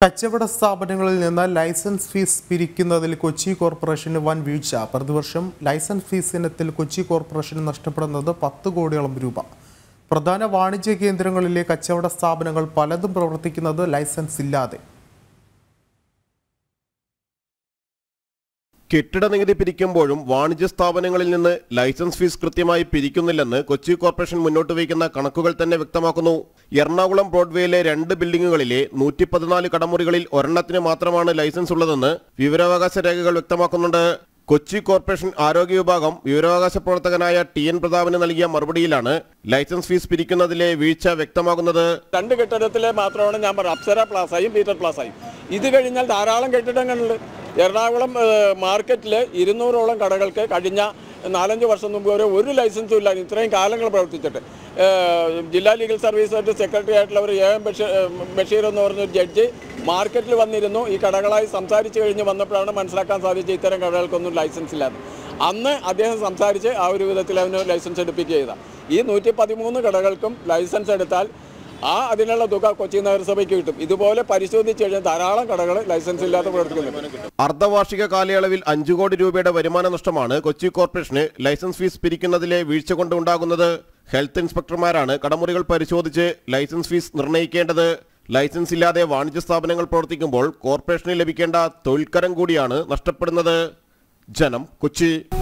കച്ചവട സ്ഥാപനങ്ങളിൽ നിന്ന് ലൈസൻസ് ഫീസ് പിരിക്കുന്നതിൽ കൊച്ചി കോർപ്പറേഷന് വൻ വീഴ്ച പ്രതിവർഷം ലൈസൻസ് ഫീസ് ഇനത്തിൽ കൊച്ചി കോർപ്പറേഷന് നഷ്ടപ്പെടുന്നത് പത്ത് കോടിയോളം രൂപ പ്രധാന വാണിജ്യ കേന്ദ്രങ്ങളിലെ കച്ചവട സ്ഥാപനങ്ങൾ പലതും പ്രവർത്തിക്കുന്നത് ലൈസൻസ് ഇല്ലാതെ കെട്ടിട നികുതി പിരിക്കുമ്പോഴും വാണിജ്യ സ്ഥാപനങ്ങളിൽ നിന്ന് ലൈസൻസ് ഫീസ് കൃത്യമായി പിരിക്കുന്നില്ലെന്ന് കൊച്ചി കോർപ്പറേഷൻ മുന്നോട്ട് വയ്ക്കുന്ന കണക്കുകൾ തന്നെ വ്യക്തമാക്കുന്നു എറണാകുളം ബ്രോഡ്വേയിലെ രണ്ട് ബിൽഡിംഗുകളിലെ നൂറ്റി പതിനാല് കടമുറികളിൽ ഒരെണ്ണത്തിന് മാത്രമാണ് ലൈസൻസ് ഉള്ളതെന്ന് വിവരാവകാശ രേഖകൾ വ്യക്തമാക്കുന്നുണ്ട് കൊച്ചി കോർപ്പറേഷൻ ആരോഗ്യ വിഭാഗം വിവരാവകാശ പ്രവർത്തകനായ ടി എൻ പ്രതാപന് നൽകിയ മറുപടിയിലാണ് ലൈസൻസ് ഫീസ് പിരിക്കുന്നതിലെ വീഴ്ച വ്യക്തമാകുന്നത് രണ്ട് കെട്ടിടത്തിലെ മാത്രമാണ് ഞാൻ പറഞ്ഞത് അപ്സര പ്ലാസയും പീറ്റർ പ്ലാസയും ഇത് കഴിഞ്ഞാൽ ധാരാളം കെട്ടിടങ്ങളുണ്ട് എറണാകുളം മാർക്കറ്റിൽ ഇരുന്നൂറോളം കടകൾക്ക് കഴിഞ്ഞ നാലഞ്ച് വർഷം മുമ്പ് വരെ ഒരു ലൈസൻസും ഇല്ല ഇത്രയും കാലങ്ങൾ പ്രവർത്തിച്ചിട്ട് ഏഹ് ജില്ലാ ലീഗൽ സർവീസ് സെക്രട്ടറി ആയിട്ടുള്ളവർ എ എം ബഷീർ ഏഹ് ബഷീർ എന്ന് പറഞ്ഞ ജഡ്ജി മാർക്കറ്റിൽ വന്നിരുന്നു ഈ കടകളായി സംസാരിച്ച് കഴിഞ്ഞ് വന്നപ്പോഴാണ് മനസ്സിലാക്കാൻ സാധിച്ചത് ഇത്തരം കടകൾക്കൊന്നും ലൈസൻസ് ഇല്ലാതെ അന്ന് അദ്ദേഹം സംസാരിച്ച് ആ ഒരു വിധത്തിൽ അവന് ലൈസൻസ് എടുപ്പിക്കുക ചെയ്ത ഈ നൂറ്റി പതിമൂന്ന് കടകൾക്കും ലൈസൻസ് എടുത്താൽ ആ അതിനുള്ള തുക കൊച്ചി നഗരസഭയ്ക്ക് കിട്ടും ഇതുപോലെ പരിശോധിച്ച് കഴിഞ്ഞാൽ ധാരാളം കടകൾ ലൈസൻസ് ഇല്ലാതെ പ്രവർത്തിക്കുന്നുണ്ട് അർദ്ധവാർഷിക കാലയളവിൽ അഞ്ചു കോടി രൂപയുടെ വരുമാന നഷ്ടമാണ് കൊച്ചി കോർപ്പറേഷന് ലൈസൻസ് ഫീസ് പിരിക്കുന്നതിലെ വീഴ്ച കൊണ്ട് ഉണ്ടാകുന്നത് ഹെൽത്ത് ഇൻസ്പെക്ടർമാരാണ് കടമുറികൾ പരിശോധിച്ച് ലൈസൻസ് ഫീസ് നിർണ്ണയിക്കേണ്ടത് ലൈസൻസ് ഇല്ലാതെ വാണിജ്യ സ്ഥാപനങ്ങൾ പ്രവർത്തിക്കുമ്പോൾ കോർപ്പറേഷന് ലഭിക്കേണ്ട തൊഴിൽക്കരം കൂടിയാണ് നഷ്ടപ്പെടുന്നത് ജനം കൊച്ചി